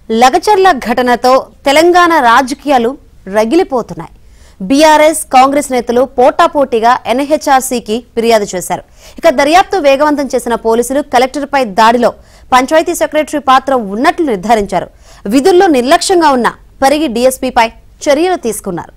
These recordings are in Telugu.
లగచర్ల ఘటనతో తెలంగాణ రాజకీయాలు రగిలిపోతున్నాయి బీఆర్ఎస్ కాంగ్రెస్ నేతలు పోటాపోటీగా ఎన్హెచ్ఆర్సీకి ఫిర్యాదు చేశారు ఇక దర్యాప్తు వేగవంతం చేసిన పోలీసులు కలెక్టర్పై దాడిలో పంచాయతీ సెక్రటరీ పాత్ర ఉన్నట్లు నిర్ధారించారు విధుల్లో నిర్లక్ష్యంగా ఉన్న పరిగి డీఎస్పీపై చర్యలు తీసుకున్నారు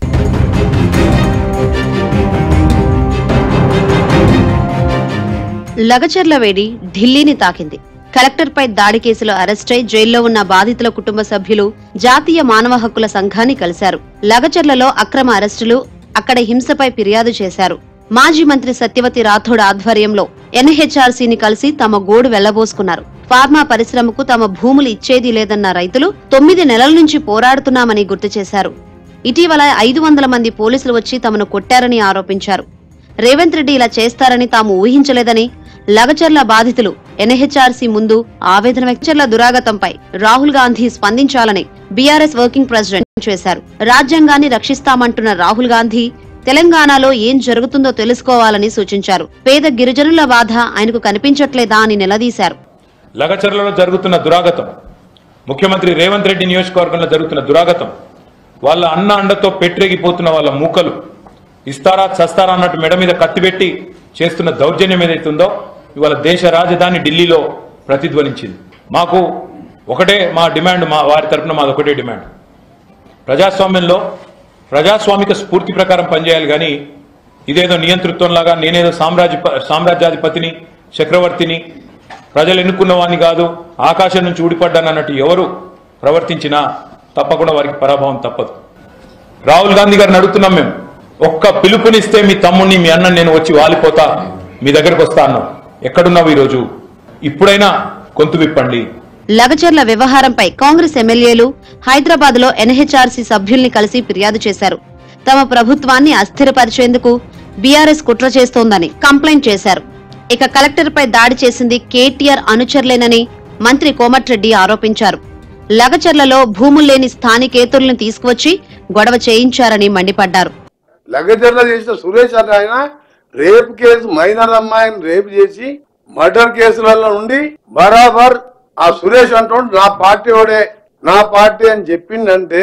లగచర్ల వేడి ఢిల్లీని తాకింది కలెక్టర్పై దాడి కేసులో అరెస్టై జైల్లో ఉన్న బాధితుల కుటుంబ సభ్యులు జాతీయ మానవ హక్కుల సంఘాన్ని కలిశారు లగచర్లలో అక్రమ అరెస్టులు అక్కడ హింసపై ఫిర్యాదు చేశారు మాజీ మంత్రి సత్యవతి రాథోడ్ ఆధ్వర్యంలో ఎన్హెచ్ఆర్సీని కలిసి తమ గోడు వెళ్లబోసుకున్నారు ఫార్మా పరిశ్రమకు తమ భూములు ఇచ్చేది లేదన్న రైతులు తొమ్మిది నెలల నుంచి పోరాడుతున్నామని గుర్తు చేశారు ఇటీవల ఐదు వందల మంది పోలీసులు వచ్చి తమను కొట్టారని ఆరోపించారు రేవంత్ రెడ్డి ఇలా చేస్తారని తాము ఊహించలేదని లగచర్ల బాధితులు ఎన్హెచ్ఆర్సీ ముందు ఆవేదన వ్యక్తర్ల దురాగతంపై రాహుల్ గాంధీ స్పందించాలని బీఆర్ఎస్ వర్కింగ్ ప్రెసిడెంట్ చేశారు రాజ్యాంగాన్ని రక్షిస్తామంటున్న రాహుల్ గాంధీ తెలంగాణలో ఏం జరుగుతుందో తెలుసుకోవాలని సూచించారు పేద గిరిజనుల బాధ ఆయనకు కనిపించట్లేదా అని నిలదీశారు లగచర్లలో జరుగుతున్న దురాగతం ముఖ్యమంత్రి రేవంత్ రెడ్డి నియోజకవర్గంలో జరుగుతున్న దురాగతం వాళ్ళ అన్న అండతో పెట్టిరెగిపోతున్న వాళ్ళ మూకలు ఇస్తారా చస్తారా అన్నట్టు మెడ మీద కత్తిపెట్టి చేస్తున్న దౌర్జన్యం ఏదైతుందో ఇవాళ దేశ రాజధాని ఢిల్లీలో ప్రతిధ్వనించింది మాకు ఒకటే మా డిమాండ్ మా వారి తరపున మాది ఒకటే డిమాండ్ ప్రజాస్వామ్యంలో ప్రజాస్వామిక స్ఫూర్తి ప్రకారం పనిచేయాలి కానీ ఇదేదో నియంతృత్వంలాగా నేనేదో సామ్రాజ్య సామ్రాజ్యాధిపతిని చక్రవర్తిని ప్రజలు ఎన్నుకున్న వాడిని కాదు ఆకాశం నుంచి ఊడిపడ్డాను అన్నట్టు ఎవరు ప్రవర్తించినా తప్పకుండా వారికి పరాభవం తప్పదు రాహుల్ గాంధీ గారిని అడుగుతున్నాం మేము ఒక్క పిలుపునిస్తే మీ తమ్ముడిని మీ అన్న నేను వచ్చి వాలిపోతా మీ దగ్గరకు వస్తా అన్నాం ఎక్కడున్నావు ఈరోజు ఇప్పుడైనా గొంతు విప్పండి లగచర్ల వ్యవహారంపై కాంగ్రెస్ ఎమ్మెల్యేలు హైదరాబాద్ లో ఎన్హెచ్ఆర్సీ సభ్యుల్ని కలిసి ఫిర్యాదు చేశారు తమ ప్రభుత్వాన్ని అస్థిరపరిచేందుకు బీఆర్ఎస్ కుట్ర చేస్తోందని కంప్లైంట్ చేశారు ఇక కలెక్టర్పై దాడి చేసింది కేటీఆర్ అనుచరులేనని మంత్రి కోమటిరెడ్డి ఆరోపించారు లగచర్లలో భూముల్లేని స్థానికేతరులను తీసుకువచ్చి గొడవ చేయించారని మండిపడ్డారు లగజర్ల చేసిన సురేష్ అనే ఆయన రేప్ కేసు మైనర్ అమ్మాయిని రేప్ చేసి మర్డర్ కేసులలో నుండి బరాబర్ ఆ సురేష్ అంటుండు నా పార్టీ వాడే నా పార్టీ అని చెప్పిండంటే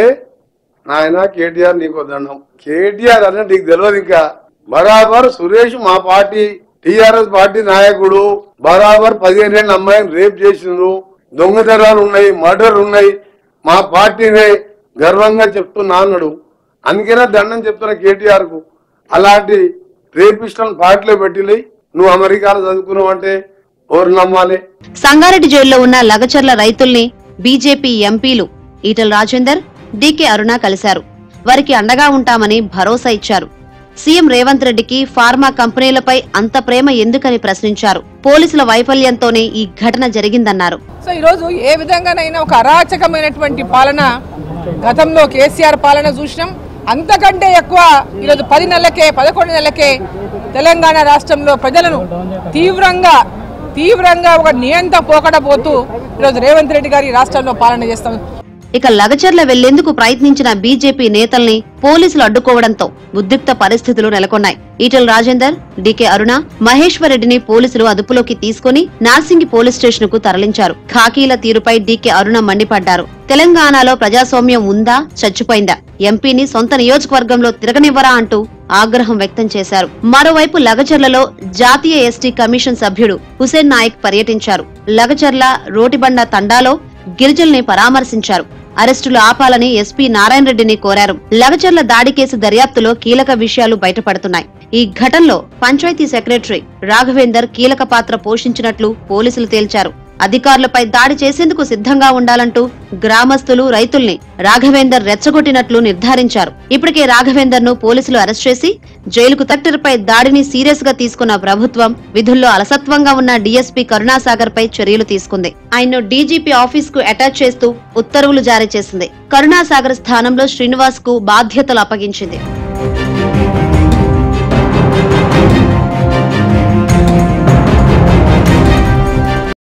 నాయన కేటీఆర్ నీకు దండం కేటీఆర్ అంటే నీకు తెలియదు ఇంకా బరాబర్ సురేష్ మా పార్టీ టిఆర్ఎస్ పార్టీ నాయకుడు బరాబర్ పదిహేను ఏళ్ళ అమ్మాయిని రేప్ చేసిండ్రు దొంగతనాలు ఉన్నాయి మర్డర్ ఉన్నాయి మా పార్టీనే గర్వంగా చెప్తున్నా అన్నాడు అందుకనే దండం చెప్తున్నా కేటీఆర్ కు అలాంటి రేపిస్టులను పార్టీలో పెట్టిలే నువ్వు అమెరికాలో చదువుకున్నావు అంటే ఎవరు నమ్మాలి సంగారెడ్డి జైల్లో ఉన్న లగచర్ల రైతుల్ని బీజేపీ ఎంపీలు ఈటల రాజేందర్ డీకే అరుణ కలిశారు వారికి అండగా ఉంటామని భరోసా ఇచ్చారు సీఎం రేవంత్ రెడ్డికి ఫార్మా కంపెనీలపై అంత ప్రేమ ఎందుకని ప్రశ్నించారు పోలీసుల వైఫల్యంతోనే ఈ ఘటన జరిగిందన్నారు సో ఈరోజు ఏ విధంగానైనా ఒక అరాచకమైనటువంటి పాలన గతంలో కేసీఆర్ పాలన చూసినాం అంతకంటే ఎక్కువ ఈరోజు పది నెలలకే పదకొండు నెలలకే తెలంగాణ రాష్ట్రంలో ప్రజలను తీవ్రంగా తీవ్రంగా ఒక నియంత పోకడపోతూ ఈరోజు రేవంత్ రెడ్డి గారి రాష్ట్రంలో పాలన చేస్తాం ఇక లగచర్ల వెళ్లేందుకు ప్రయత్నించిన బీజేపీ నేతల్ని పోలీసులు అడ్డుకోవడంతో ఉద్రిక్త పరిస్థితులు నెలకొన్నాయి ఈటెల రాజేందర్ డీకే అరుణ మహేశ్వర్ రెడ్డిని పోలీసులు అదుపులోకి తీసుకుని నార్సింగి పోలీస్ స్టేషన్ కు తరలించారు ఖాకీల తీరుపై డీకే అరుణ మండిపడ్డారు తెలంగాణలో ప్రజాస్వామ్యం ఉందా చచ్చిపోయిందా ఎంపీని సొంత నియోజకవర్గంలో తిరగనివ్వరా అంటూ ఆగ్రహం వ్యక్తం చేశారు మరోవైపు లగచర్లలో జాతీయ ఎస్టీ కమిషన్ సభ్యుడు హుసేన్ నాయక్ పర్యటించారు లగచర్ల రోటిబండ తండాలో గిరిజల్ని పరామర్శించారు అరెస్టులు ఆపాలని ఎస్పీ నారాయణ రెడ్డిని కోరారు లగచర్ల దాడి కేసు దర్యాప్తులో కీలక విషయాలు బయటపడుతున్నాయి ఈ ఘటనలో పంచాయతీ సెక్రటరీ రాఘవేందర్ కీలక పాత్ర పోషించినట్లు పోలీసులు తేల్చారు అధికారులపై దాడి చేసేందుకు సిద్ధంగా ఉండాలంటూ గ్రామస్తులు రైతుల్ని రాఘవేందర్ రెచ్చగొట్టినట్లు నిర్ధారించారు ఇప్పటికే రాఘవేందర్ ను పోలీసులు అరెస్ట్ చేసి జైలుకు తక్టర్పై దాడిని సీరియస్ గా తీసుకున్న ప్రభుత్వం విధుల్లో అలసత్వంగా ఉన్న డీఎస్పీ కరుణాసాగర్ పై చర్యలు తీసుకుంది ఆయన్ను డీజీపీ ఆఫీస్ కు అటాచ్ చేస్తూ ఉత్తర్వులు జారీ చేసింది కరుణాసాగర్ స్థానంలో శ్రీనివాస్ కు బాధ్యతలు అప్పగించింది